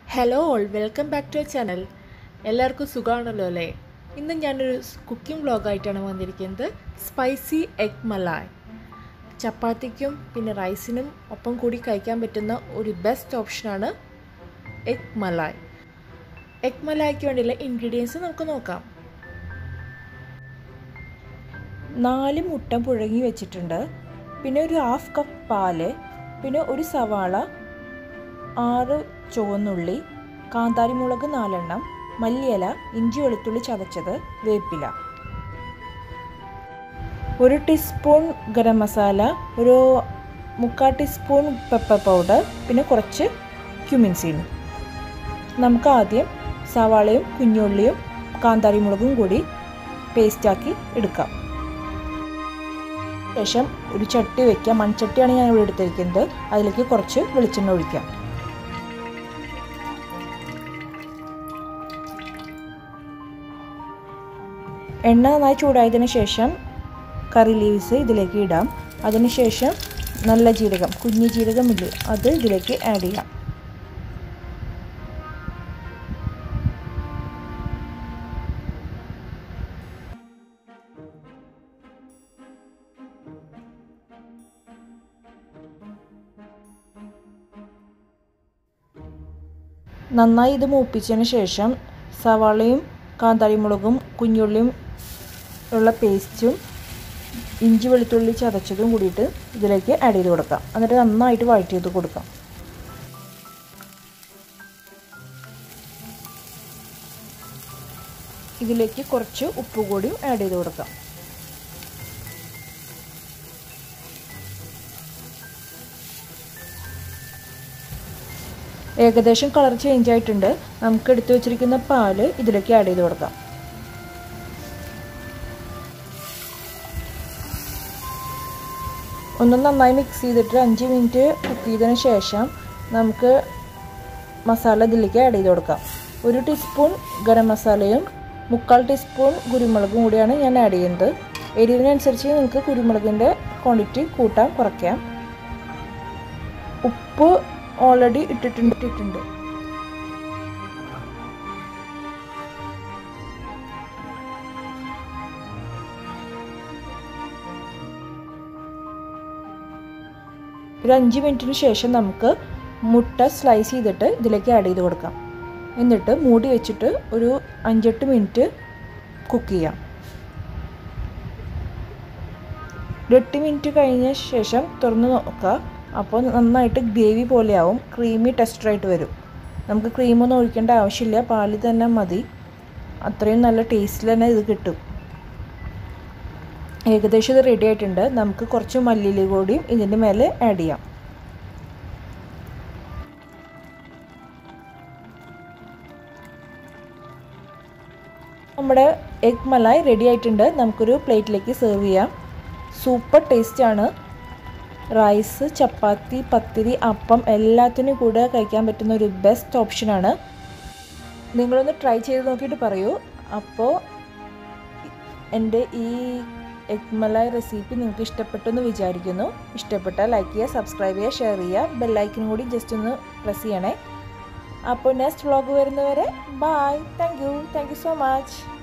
hello all welcome back to channel എല്ലാവർക്കും സുഖമാണല്ലോ അല്ലേ ഇന്ന് ഞാനൊരു കുക്കിംഗ് വ്ളോഗായിട്ടാണ് വന്നിരിക്കുന്നത് സ്പൈസി എഗ് മലായ് ചപ്പാത്തിക്കും പിന്നെ റൈസിനും ഒപ്പം കൂടി കഴിക്കാൻ പറ്റുന്ന ഒരു ബെസ്റ്റ് ഓപ്ഷനാണ് എഗ് മലായ് എഗ് മലായ്ക്ക് വേണ്ടിയുള്ള ഇൻഗ്രീഡിയൻസ് നമുക്ക് നോക്കാം നാല് മുട്ട പുഴങ്ങി വെച്ചിട്ടുണ്ട് പിന്നെ ഒരു ഹാഫ് കപ്പ് പാല് പിന്നെ ഒരു സവാള ആറ് ചുവന്നുള്ളി കാന്താരിമുളക് നാലെണ്ണം മല്ലിയില ഇഞ്ചി വെളുത്തുള്ളി ചതച്ചത് വേപ്പില ഒരു ടീസ്പൂൺ ഗരം മസാല ഒരു മുക്കാൽ ടീസ്പൂൺ പെപ്പർ പൗഡർ പിന്നെ കുറച്ച് ക്യുമിൻ സീഡ് നമുക്ക് ആദ്യം സവാളയും കുഞ്ഞുള്ളിയും കാന്താരിമുളകും കൂടി പേസ്റ്റാക്കി എടുക്കാം ശേഷം ഒരു ചട്ടി വയ്ക്കാം മൺചട്ടിയാണ് ഞാൻ ഇവിടെ എടുത്തിരിക്കുന്നത് അതിലേക്ക് കുറച്ച് വെളിച്ചെണ്ണ ഒഴിക്കാം എണ്ണ നന്നായി ചൂടായതിനു ശേഷം കറി ലീവ്സ് ഇതിലേക്ക് ഇടാം അതിനുശേഷം നല്ല ജീരകം കുഞ്ഞു ജീരകം ഇല്ലേ അത് ഇതിലേക്ക് ആഡ് ചെയ്യാം നന്നായി ഇത് മൂപ്പിച്ചതിന് ശേഷം സവാളയും കാന്താരിമുളകും കുഞ്ഞുള്ളിയും ഉള്ള പേസ്റ്റും ഇഞ്ചി വെളുത്തുള്ളി ചതച്ചതും കൂടിയിട്ട് ഇതിലേക്ക് ആഡ് ചെയ്ത് കൊടുക്കാം എന്നിട്ട് നന്നായിട്ട് വഴറ്റി ചെയ്ത് കൊടുക്കാം ഇതിലേക്ക് കുറച്ച് ഉപ്പ് കൂടിയും ആഡ് ചെയ്ത് കൊടുക്കാം ഏകദേശം കളർ ചേഞ്ച് ആയിട്ടുണ്ട് നമുക്ക് എടുത്തു വെച്ചിരിക്കുന്ന പാല് ഇതിലേക്ക് ആഡ് ചെയ്ത് കൊടുക്കാം ഒന്ന് നന്നായി മിക്സ് ചെയ്തിട്ട് അഞ്ച് മിനിറ്റ് കുക്ക് ചെയ്തതിന് ശേഷം നമുക്ക് മസാല ഇതിലേക്ക് ആഡ് ചെയ്ത് കൊടുക്കാം ഒരു ടീസ്പൂൺ ഗരം മസാലയും മുക്കാൽ ടീസ്പൂൺ കുരുമുളകും കൂടിയാണ് ഞാൻ ആഡ് ചെയ്യുന്നത് എരിവിനനുസരിച്ച് നിങ്ങൾക്ക് കുരുമുളകിൻ്റെ ക്വാണ്ടിറ്റി കൂട്ടാൻ കുറയ്ക്കാം ഉപ്പ് ഓൾറെഡി ഇട്ടിട്ടുണ്ട് ഇട്ടിട്ടുണ്ട് ഒരു അഞ്ച് മിനിറ്റിന് ശേഷം നമുക്ക് മുട്ട സ്ലൈസ് ചെയ്തിട്ട് ഇതിലേക്ക് ആഡ് ചെയ്ത് കൊടുക്കാം എന്നിട്ട് മൂടി വെച്ചിട്ട് ഒരു അഞ്ചെട്ട് മിനിറ്റ് കുക്ക് ചെയ്യാം ഒരു എട്ട് മിനിറ്റ് കഴിഞ്ഞ ശേഷം തുറന്ന് നോക്കുക അപ്പോൾ നന്നായിട്ട് ഗ്രേവി പോലെയാവും ക്രീമി ടെക്സ്ചറായിട്ട് വരും നമുക്ക് ക്രീമൊന്നും ഒഴിക്കേണ്ട ആവശ്യമില്ല പാലിൽ തന്നെ മതി അത്രയും നല്ല ടേസ്റ്റിൽ തന്നെ ഇത് കിട്ടും ഏകദേശം ഇത് റെഡി ആയിട്ടുണ്ട് നമുക്ക് കുറച്ച് മല്ലിയില കൂടിയും ഇതിൻ്റെ മേലെ ആഡ് ചെയ്യാം നമ്മുടെ എഗ് മലായ് റെഡി ആയിട്ടുണ്ട് നമുക്കൊരു പ്ലേറ്റിലേക്ക് സെർവ് ചെയ്യാം സൂപ്പർ ടേസ്റ്റാണ് റൈസ് ചപ്പാത്തി പത്തിരി അപ്പം എല്ലാത്തിനും കൂടെ കഴിക്കാൻ പറ്റുന്ന ഒരു ബെസ്റ്റ് ഓപ്ഷനാണ് നിങ്ങളൊന്ന് ട്രൈ ചെയ്ത് നോക്കിയിട്ട് പറയൂ അപ്പോൾ എൻ്റെ ഈ എഗ് മലായ് റെസിപ്പി നിങ്ങൾക്ക് ഇഷ്ടപ്പെട്ടു എന്ന് വിചാരിക്കുന്നു ഇഷ്ടപ്പെട്ടാൽ ലൈക്ക് ചെയ്യുക സബ്സ്ക്രൈബ് ചെയ്യുക ഷെയർ ചെയ്യുക ബെല്ലൈക്കിനും കൂടി ജസ്റ്റ് ഒന്ന് പ്രസ് ചെയ്യണേ അപ്പോൾ നെക്സ്റ്റ് വ്ളോഗ് വരുന്നവരെ bye thank you thank you so much